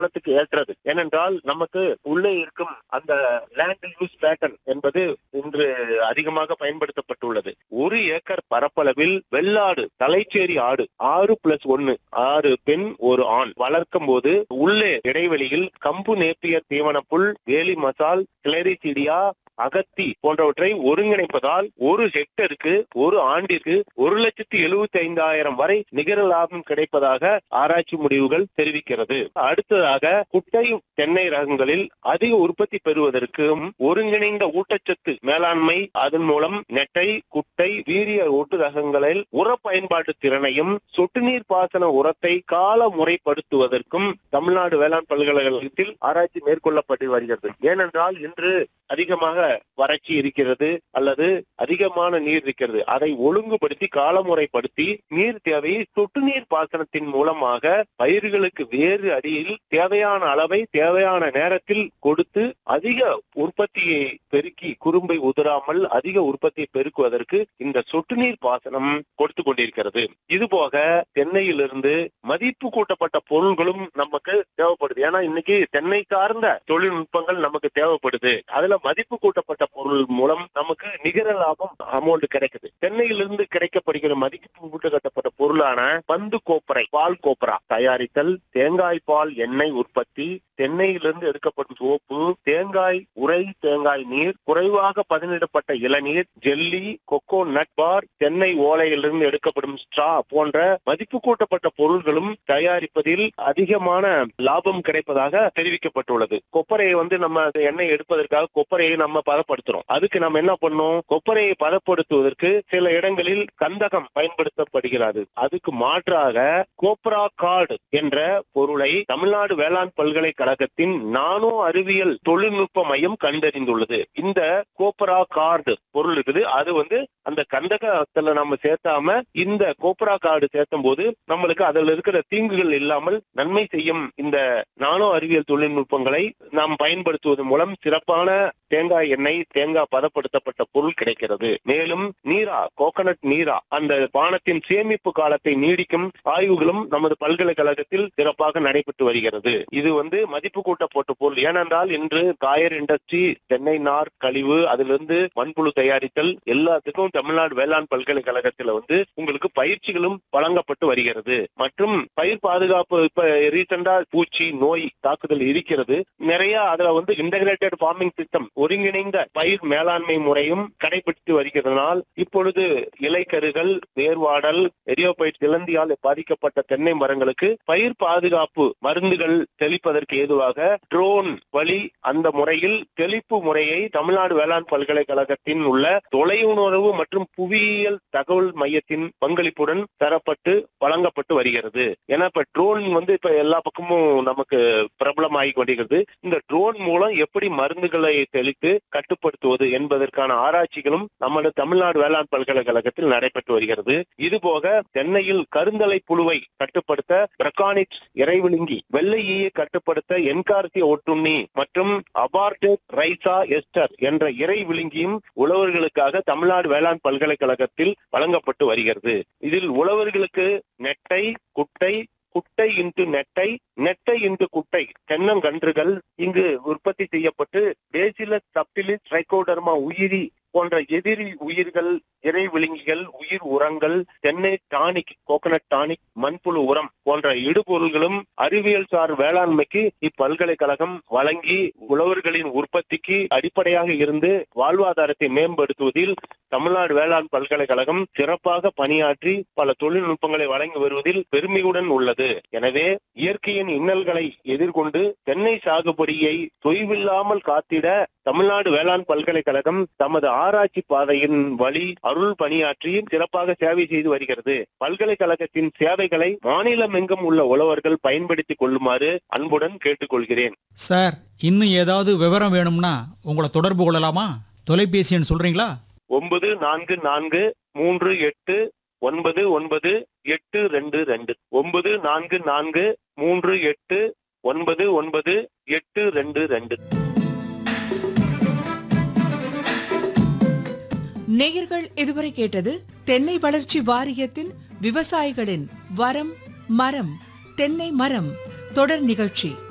நிலத்துக்கு ஏற்றது ஏனென்றால் நமக்கு உள்ளே இருக்கும் அந்த லேண்ட் யூஸ் பேட்டர்ன் என்பது இன்று அதிகமாக பயன்படுத்தப்பட்டுள்ளது ஒரு ஏக்கர் பரப்பளவில் வெள்ளாடு தலைச்சேரி ஆடு ஆறு பிளஸ் ஒன்னு ஆறு பெண் ஒரு ஆண் வளர்க்கும் போது உள்ளே இடைவெளியில் கம்பு நேப்பியர் தீவனப்புல் வேலி மசால் கிளரிசிடியா அகத்தி போன்றவற்றை ஒருங்கிணைப்பதால் ஒரு ஹெக்டருக்கு ஒரு ஆண்டிற்கு ஒரு லட்சத்தி எழுபத்தி ஐந்தாயிரம் வரை நிகர லாபம் கிடைப்பதாக ஆராய்ச்சி முடிவுகள் தெரிவிக்கிறது அடுத்ததாக குட்டை தென்னை ரகங்களில் அதிக உற்பத்தி பெறுவதற்கும் ஒருங்கிணைந்த ஊட்டச்சத்து மேலாண்மை அதன் மூலம் நெட்டை குட்டை வீரிய ஒட்டு ரகங்களில் உர பயன்பாட்டு திறனையும் சொட்டு நீர் பாசன உரத்தை கால முறைப்படுத்துவதற்கும் தமிழ்நாடு வேளாண் பல்கலைக்கழகத்தில் ஆராய்ச்சி மேற்கொள்ளப்பட்டு வருகிறது ஏனென்றால் இன்று அதிகமாக வறட்சி இருக்கிறது அல்லது அதிகமான நீர் இருக்கிறது அதை ஒழுங்குபடுத்தி காலமுறைப்படுத்தி நீர் தேவையை சொட்டு நீர் பாசனத்தின் மூலமாக பயிர்களுக்கு வேறு அடியில் தேவையான அளவை தேவையான நேரத்தில் கொடுத்து அதிக உற்பத்தியை பெருக்கி குறும்பை உதிராமல் அதிக உற்பத்தியை பெருக்குவதற்கு இந்த சொட்டு நீர் பாசனம் கொடுத்து கொண்டிருக்கிறது இது போக தென்னையிலிருந்து மதிப்பு கூட்டப்பட்ட பொருள்களும் நமக்கு தேவைப்படுது ஏன்னா இன்னைக்கு தென்னை சார்ந்த தொழில்நுட்பங்கள் நமக்கு தேவைப்படுது அதுல மதிப்பு கூட்டப்பட்ட பொருள் மூலம் நமக்கு நிகர லாபம் அமௌண்ட் கிடைக்குது தென்னையிலிருந்து கிடைக்கப்படுகிற மதிப்பு கூட்டப்பட்ட பொருளான பந்து கோப்பரை பால் கோப்பரா தயாரித்தல் தேங்காய் பால் எண்ணெய் உற்பத்தி தென்னையிலிருந்து எடுக்கப்படும் சோப்பு தேங்காய் உரை தேங்காய் நீர் குறைவாக பதனிடப்பட்ட இளநீர் ஜெல்லி கொக்கோ நட் பார் தென்னை ஓலையிலிருந்து எடுக்கப்படும் ஸ்ட்ரா போன்ற மதிப்பு கூட்டப்பட்ட பொருள்களும் தயாரிப்பதில் அதிகமான லாபம் கிடைப்பதாக தெரிவிக்கப்பட்டுள்ளது கொப்பரையை வந்து நம்ம எண்ணெய் எடுப்பதற்காக கொப்பரையை நம்ம பதப்படுத்துறோம் அதுக்கு நம்ம என்ன பண்ணோம் கொப்பரையை பதப்படுத்துவதற்கு சில இடங்களில் கந்தகம் பயன்படுத்தப்படுகிறது அதுக்கு மாற்றாக கோப்ரா கார்டு என்ற பொருளை தமிழ்நாடு வேளாண் பல்கலைக்கழகத்தின் நானோ அறிவியல் தொழில்நுட்ப மையம் கண்டறிந்துள்ளது இந்த கோப்ரா கார்டு பொருள் இருக்குது அது வந்து அந்த கந்தகத்துல நம்ம சேர்த்தாம இந்த கோப்ரா கார்டு சேர்த்தும் போது நம்மளுக்கு அதுல இருக்கிற தீங்குகள் இல்லாமல் நன்மை செய்யும் இந்த நானோ அறிவியல் தொழில்நுட்பங்களை நாம் பயன்படுத்துவதன் மூலம் சிறப்பான தேங்காய் எண்ணெய் தேங்காய் பதப்படுத்தப்பட்ட பொருள் கிடைக்கிறது மேலும் நீரா கோகனட் நீரா அந்த பானத்தின் சேமிப்பு காலத்தை நீடிக்கும் ஆய்வுகளும் நமது பல்கலைக்கழகத்தில் சிறப்பாக நடைபெற்று வருகிறது இது வந்து மதிப்பு கூட்டப்பட்ட பொருள் ஏனென்றால் இன்று காயர் இண்டஸ்ட்ரி தென்னை நார் கழிவு அதிலிருந்து மண்புழு தயாரித்தல் எல்லாத்துக்கும் தமிழ்நாடு வேளாண் பல்கலைக்கழகத்துல வந்து உங்களுக்கு பயிற்சிகளும் வழங்கப்பட்டு வருகிறது மற்றும் பயிர் பாதுகாப்பு இப்ப ரீசெண்டா பூச்சி நோய் தாக்குதல் இருக்கிறது நிறைய அதுல வந்து இன்டகிரேட்டட் ஃபார்மிங் சிஸ்டம் ஒருங்கிணைந்த பயிர் மேலாண்மை முறையும் கடைபிடித்து வருகிறதனால் இப்பொழுது இலைக்கருகள் வேர்வாடல் எரியோபைட் சிலந்தியால் பாதிக்கப்பட்ட தென்னை மரங்களுக்கு பயிர் பாதுகாப்பு மருந்துகள் தெளிப்பதற்கு ஏதுவாக ட்ரோன் வழி அந்த முறையில் தெளிப்பு முறையை தமிழ்நாடு வேளாண் பல்கலைக்கழகத்தின் உள்ள தொலையுணர்வு மற்றும் புவியியல் தகவல் மையத்தின் பங்களிப்புடன் தரப்பட்டு வழங்கப்பட்டு வருகிறது ஏன்னா இப்ப ட்ரோன் வந்து இப்ப எல்லா பக்கமும் நமக்கு பிரபலமாகி கொண்டிருக்கிறது இந்த ட்ரோன் மூலம் எப்படி மருந்துகளை தெளித்து கட்டுப்படுத்துவது என்பதற்கான ஆராய்ச்சிகளும் நமது தமிழ்நாடு வேளாண் பல்கலைக்கழகத்தில் நடைபெற்று வருகிறது இது போக தென்னையில் கருந்தலை புழுவை கட்டுப்படுத்த பிரகானிக்ஸ் இறைவிழுங்கி வெள்ளை ஈயை கட்டுப்படுத்த என்கார்சிய ஒட்டுண்ணி மற்றும் அபார்டேட் ரைசா எஸ்டர் என்ற இறை விழுங்கியும் உழவர்களுக்காக தமிழ்நாடு வேளாண் பல்கலைக்கழகத்தில் வழங்கப்பட்டு வருகிறது இதில் உழவர்களுக்கு நெட்டை குட்டை குட்டை இன்டு நெட்டை நெட்டை இன்டு குட்டை தென்னங்கன்றுகள் இங்கு உற்பத்தி செய்யப்பட்டு பேசிலஸ் சப்டிலிஸ் ட்ரைகோடர்மா உயிரி போன்ற எதிரி உயிர்கள் இறை விழுங்கிகள் உயிர் உரங்கள் தென்னை டானிக் கோகனட் டானிக் மண்புழு உரம் போன்ற இடுபொருள்களும் அறிவியல் சார் வேளாண்மைக்கு இப்பல்கலைக்கழகம் வழங்கி உழவர்களின் உற்பத்திக்கு அடிப்படையாக இருந்து வாழ்வாதாரத்தை மேம்படுத்துவதில் தமிழ்நாடு வேளாண் பல்கலைக்கழகம் சிறப்பாக பணியாற்றி பல தொழில்நுட்பங்களை வழங்கி வருவதில் பெருமையுடன் உள்ளது எனவே இயற்கையின் இன்னல்களை எதிர்கொண்டு தென்னை சாகுபடியை தொய்வில்லாமல் காத்திட தமிழ்நாடு வேளாண் பல்கலைக்கழகம் தமது ஆராய்ச்சி பாதையின் வழி அருள் பணியாற்றி சிறப்பாக சேவை செய்து வருகிறது பல்கலைக்கழகத்தின் சேவைகளை மாநிலமெங்கும் உள்ள உழவர்கள் பயன்படுத்திக் கொள்ளுமாறு அன்புடன் கேட்டுக்கொள்கிறேன் சார் இன்னும் ஏதாவது விவரம் வேணும்னா உங்களை தொடர்பு கொள்ளலாமா தொலைபேசி எண் சொல்றீங்களா ஒன்பது நான்கு நான்கு மூன்று எட்டு ஒன்பது ஒன்பது எட்டு ரெண்டு ரெண்டு ஒன்பது நான்கு நான்கு மூன்று எட்டு ஒன்பது ஒன்பது எட்டு ரெண்டு ரெண்டு நேயர்கள் இதுவரை கேட்டது தென்னை வளர்ச்சி வாரியத்தின் விவசாயிகளின் வரம் மரம் தென்னை மரம் தொடர் நிகழ்ச்சி